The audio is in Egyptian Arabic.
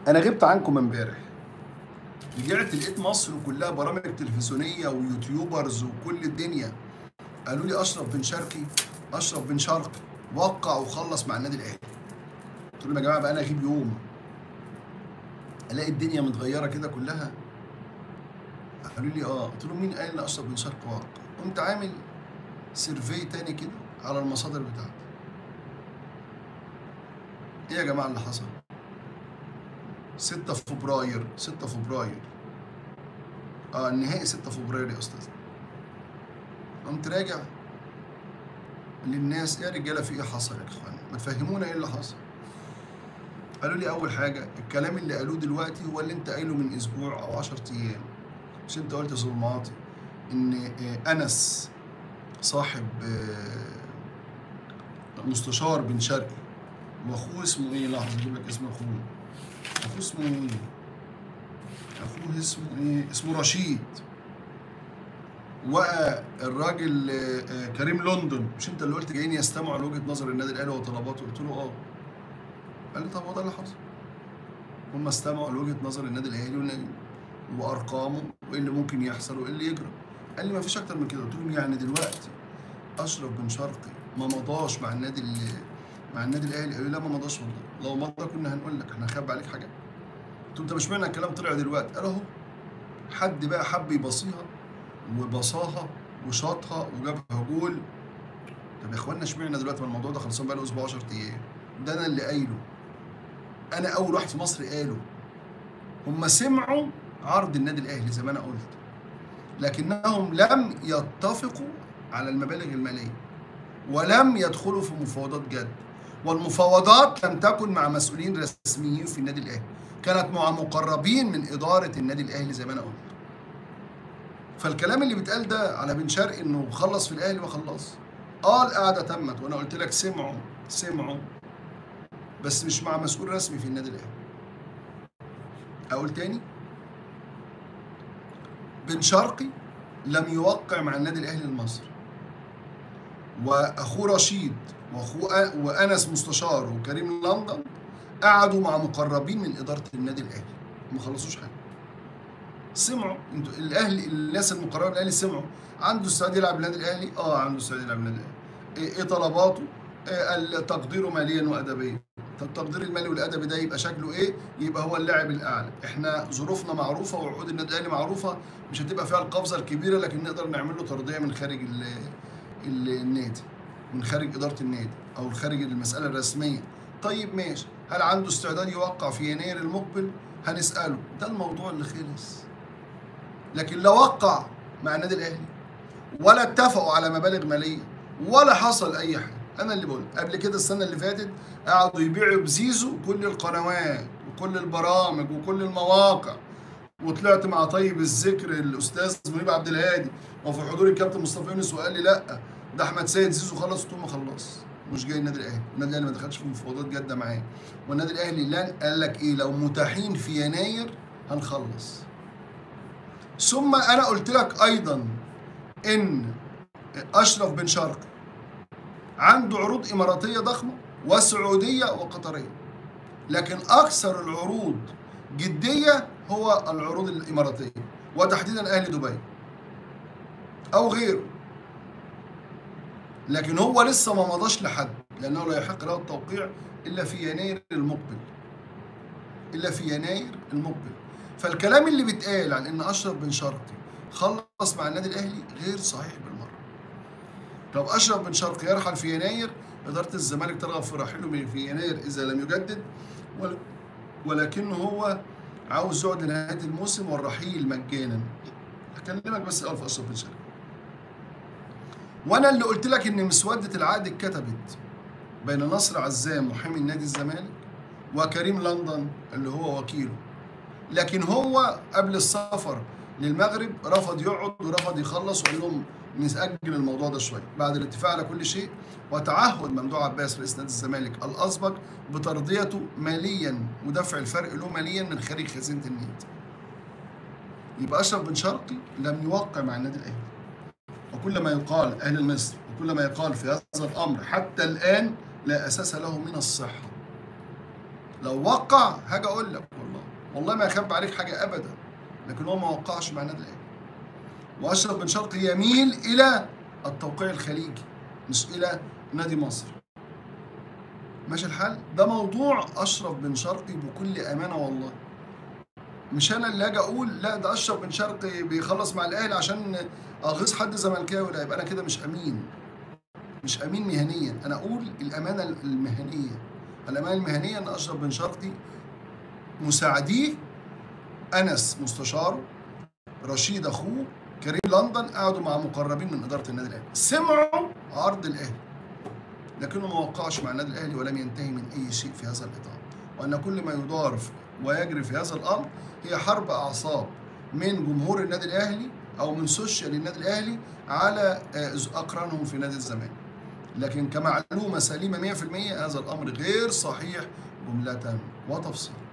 انا غبت عنكم امبارح رجعت لقيت مصر كلها برامج تلفزيونيه ويوتيوبرز وكل الدنيا قالوا لي اشرف بن شرقي اشرف بن شرقي وقع وخلص مع النادي الاهلي قلت لهم يا جماعه بقى انا اغيب يوم الاقي الدنيا متغيره كده كلها قالوا لي اه قلت لهم مين قال ان اشرف بن شرقي وقع قمت عامل سيرفي تاني كده على المصادر بتاعتي ايه يا جماعه اللي حصل 6 فبراير 6 فبراير اه النهائي 6 فبراير يا استاذ قمت راجع للناس يا رجاله في ايه حصل يا اخوان ما تفهمونا ايه اللي حصل قالوا لي اول حاجه الكلام اللي قالوه دلوقتي هو اللي انت قايله من اسبوع او 10 ايام مش انت قلت يا ظلماتي ان آه، انس صاحب آه، مستشار بن شرقي واخوه اسمه ايه لحظه اجيب لك اسم اخوه اخوه اسمه ايه اخوه اسمه ايه اسمه رشيد والراجل آه، آه، كريم لندن مش انت اللي قلت جايين يستمعوا لوجهه نظر النادي الاهلي وطلباته قلت له اه قال لي طب هو ده اللي حصل هم استمعوا لوجهه نظر النادي الاهلي والنادي- وارقامه وايه اللي ممكن يحصل وايه اللي يجرى قال لي ما فيش اكتر من كده قلت لهم يعني دلوقتي اشرف بن شرقي ما مضاش مع النادي ال- مع النادي الاهلي قالوا لي لا ما مضاش والله لو مضى كنا هنقول لك احنا هنخبي عليك حاجه قلت له انت مش معنى الكلام طلع دلوقتي قال اهو حد بقى حب يبصيها وبصاها وشاطها وجابها جول طب يا اخوانا اشمعنى دلوقتي ما الموضوع ده خلصان بقى له اسبوع 10 ايام ده انا اللي قايله انا اول واحد في مصر قاله هم سمعوا عرض النادي الاهلي زي ما انا قلت لكنهم لم يتفقوا على المبالغ الماليه ولم يدخلوا في مفاوضات جد والمفاوضات لم تكن مع مسؤولين رسميين في النادي الاهلي كانت مع مقربين من اداره النادي الاهلي زي ما انا قلت فالكلام اللي بيتقال ده على بن شرقي انه خلص في الاهلي ما خلص اه القعده تمت وانا قلت لك سمعوا سمعوا بس مش مع مسؤول رسمي في النادي الاهلي اقول تاني بن شرقي لم يوقع مع النادي الاهلي المصري واخوه رشيد واخوه أ- وانس مستشار وكريم لندن قعدوا مع مقربين من اداره النادي الاهلي ما خلصوش حاجه سمعوا انتوا الاهلي الناس المقربه من الاهلي سمعوا عنده استعداد يلعب النادي الاهلي اه عنده استعداد يلعب النادي الاهلي ايه إيه طلباته إيه قال تقديره ماليا وادبيا طب التقدير المالي والادبي ده يبقى شكله ايه يبقى هو اللاعب الاعلى احنا ظروفنا معروفه وعقود النادي الاهلي معروفه مش هتبقى فيها القفزه الكبيره لكن نقدر نعمل له ترضيه من خارج ال ال النادي من خارج اداره النادي او خارج المساله الرسميه طيب ماشي هل عنده استعداد يوقع في يناير المقبل هنساله ده الموضوع اللي خلص لكن لا وقع مع النادي الاهلي ولا اتفقوا على مبالغ ماليه ولا حصل اي حاجه انا اللي بقول قبل كده السنه اللي فاتت قعدوا يبيعوا بزيزو كل القنوات وكل البرامج وكل المواقع وطلعت مع طيب الذكر الاستاذ منيب عبد الهادي وفي حضور الكابتن مصطفى يونس وقال لي لا ده احمد سيد زيزو خلص قلت له ما خلص مش جاي النادي الاهلي النادي الاهلي ما دخلش في مفاوضات جاده معاه والنادي الاهلي لن قال لك ايه لو متاحين في يناير هنخلص ثم انا قلت لك ايضا ان اشرف بن شرقي عنده عروض اماراتيه ضخمه وسعوديه وقطريه لكن اكثر العروض جديه هو العروض الاماراتيه وتحديدا اهل دبي او غيره لكن هو لسه ما مضاش لحد لانه لا يحق له التوقيع الا في يناير المقبل الا في يناير المقبل فالكلام اللي بيتقال عن ان اشرف بن شرقي خلص مع النادي الاهلي غير صحيح بالمره طب اشرف بن شرقي يرحل في يناير اداره الزمالك ترغب في رحيله من- في يناير اذا لم يجدد ول- ولكنه هو عاوز يقعد لنهايه الموسم والرحيل مجانا هكلمك بس الاول في اشرف بن شرقي وانا اللي قلت لك ان مسوده العقد اتكتبت بين نصر عزام محامي نادي الزمالك وكريم لندن اللي هو وكيله لكن هو قبل السفر للمغرب رفض يقعد ورفض يخلص وقال لهم نسجل الموضوع ده شويه بعد الاتفاق على كل شيء وتعهد ممدوح عباس رئيس نادي الزمالك الاسبق بترضيته ماليا ودفع الفرق له ماليا من خارج خزينه النادي يبقى اشرف بن شرقي لم يوقع مع النادي الاهلي وكل ما يقال اهل مصر وكل ما يقال في هذا الامر حتى الان لا اساس له من الصحه لو وقع هاجي اقول لك والله والله ما يخبي عليك حاجه ابدا لكن هو ما وقعش مع النادي الاهلي واشرف بن شرقي يميل الى التوقيع الخليجي مش الى نادي مصر ماشي الحال ده موضوع اشرف بن شرقي بكل امانه والله مش انا اللي اجي اقول لا ده اشرف بن شرقي بيخلص مع الاهلي عشان اغيظ حد زملكاوي لا يبقى انا كده مش امين مش امين مهنيا انا اقول الامانه المهنيه الامانه المهنيه ان اشرف بن شرقي مساعديه انس مستشاره رشيد اخوه كريم لندن قعدوا مع مقربين من اداره النادي الاهلي سمعوا عرض الاهلي لكنه ما وقعش مع النادي الاهلي ولم ينتهي من اي شيء في هذا الاطار وان كل ما يدار ويجري في هذا الامر هي حرب اعصاب من جمهور النادي الاهلي او من سوشيال النادي الاهلي على اقرانهم في نادي الزمالك لكن كمعلومه سليمه 100% هذا الامر غير صحيح جمله وتفصيلا